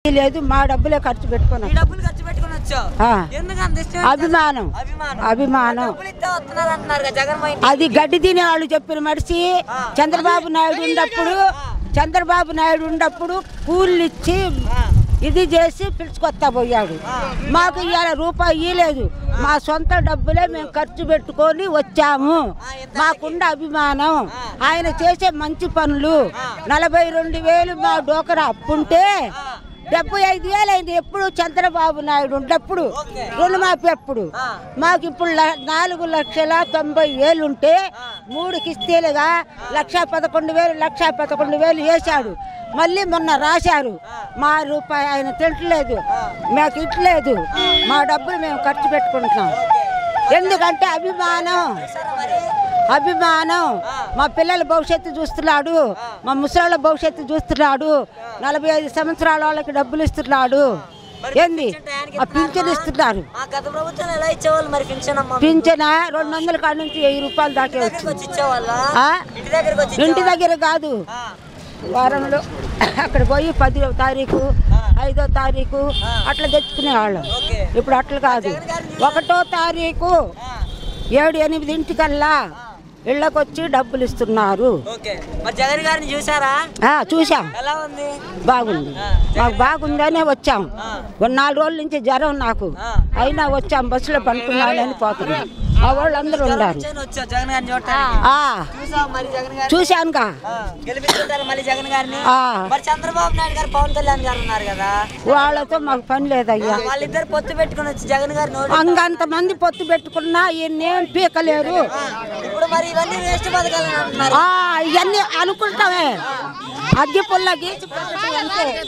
లేదు మా డబ్బులే ఖర్చు ఈ పెట్టుకున్నాం డబ్బులు ఖర్చు పెట్టుకుని వచ్చావు ఆ. ఎందుకు అంత ఇష్టం అభిమానం అభిమానం అభిమానం డబ్బులు ఇస్తే వస్తున్నారు అంటున్నారు కదా జగన్ మా ఇంటికి. అది గడ్డి తినే వాళ్ళు చెప్పిన మనిషి చంద్రబాబు నాయుడు ఉన్నప్పుడు చంద్రబాబు నాయుడు ఉన్నప్పుడు కూలీలు ఇచ్చి ఇది చేసి పిలుచుకొస్తా పోయాడు మాకు ఇవాళ రూపాయి ఇవ్వలేదు మా సొంత డబ్బులే మేము ఖర్చు పెట్టుకొని వచ్చాము మాకుండ అభిమానం ఆయన చేసే మంచి పనులు నలభై రెండు వేలు మా డోకరా అప్పుంటే డెబ్బై ఐదు వేలు అయింది ఎప్పుడు చంద్రబాబు నాయుడు ఉన్నప్పుడు రుణమాఫీ అప్పుడు మాకు ఇప్పుడు ల- నాలుగు లక్షల తొంభై వేలు ఉంటే మూడు కిస్తీలుగా లక్ష పదకొండు వేలు లక్ష పదకొండు వేలు వేశాడు మళ్ళీ మొన్న రాశారు మా రూపాయి ఆయన తింటలేదు మాకు ఇట్లేదు మా డబ్బులు మేము ఖర్చు పెట్టుకుంటున్నాం ఎందుకంటే అభిమానం అభిమానం మా పిల్లల భవిష్యత్తు చూస్తున్నాడు మా ముసలాళ్ళ భవిష్యత్తు చూస్తున్నాడు నలభై ఐదు సంవత్సరాల వాళ్ళకి డబ్బులు ఇస్తున్నాడు ఏంది ఆ పింఛన్ ఇస్తున్నారు ఆ గత ప్రభుత్వం ఎలా ఇచ్చేవాళ్ళు మరి పెన్షన్ అమ్మ పింఛన రెండు వందల కాడ నుంచి వెయ్యి రూపాయలు దాకే దగ్గరికి వచ్చింది వచ్చి ఇచ్చేవాళ్ళ ఆ? ఇంటి దగ్గరికి వచ్చి ఇంటి దగ్గర కాదు ఆ. వారంలో అక్కడ పోయి పదో తారీఖు ఐదో తారీఖు అట్లా తెచ్చుకునేవాళ్ళం ఓకే ఇప్పుడు అట్లా కాదు ఒకటో తారీఖు ఏడు ఎనిమిదింటికల్లా ఇళ్ళకొచ్చి డబ్బులు ఇస్తున్నారు ఓకే మరి జగన్ గారిని చూసారా ఆ, చూసాం ఎలా ఉంది బాగుంది మాకు బాగుందనే వచ్చాం ఒక నాలుగు రోజుల నుంచి జ్వరం నాకు అయినా వచ్చాం బస్సులో పనుకున్నానని పోతున్నాం మా వాళ్ళు అందరూ ఉన్నారు వచ్చాను వచ్చా జగన్ గారిని చూడటానికి ఆ, చూసాం మరి జగన్ గారిని చూశానుగా ఆ, గెలిపించుకుంటారు మళ్ళీ జగన్ గారిని ఆ, మరి చంద్రబాబు నాయుడు గారు పవన్ కళ్యాణ్ గారు ఉన్నారు కదా వాళ్ళతో మాకు పని లేదయ్యా వాళ్ళిద్దరు పొత్తు పెట్టుకుని వచ్చి జగన్ గారు నోటి అంగంత మంది పొత్తు పెట్టుకున్నా ఈయన్నేం పీకలేరు ఇప్పుడు మరి ఇవన్నీ వేస్ట్ బతకాలని అంటున్నారు ఆ, ఇవన్నీ అనుకుంటామే అగ్గి పుల్ల గీచి పెట్టడం అంతే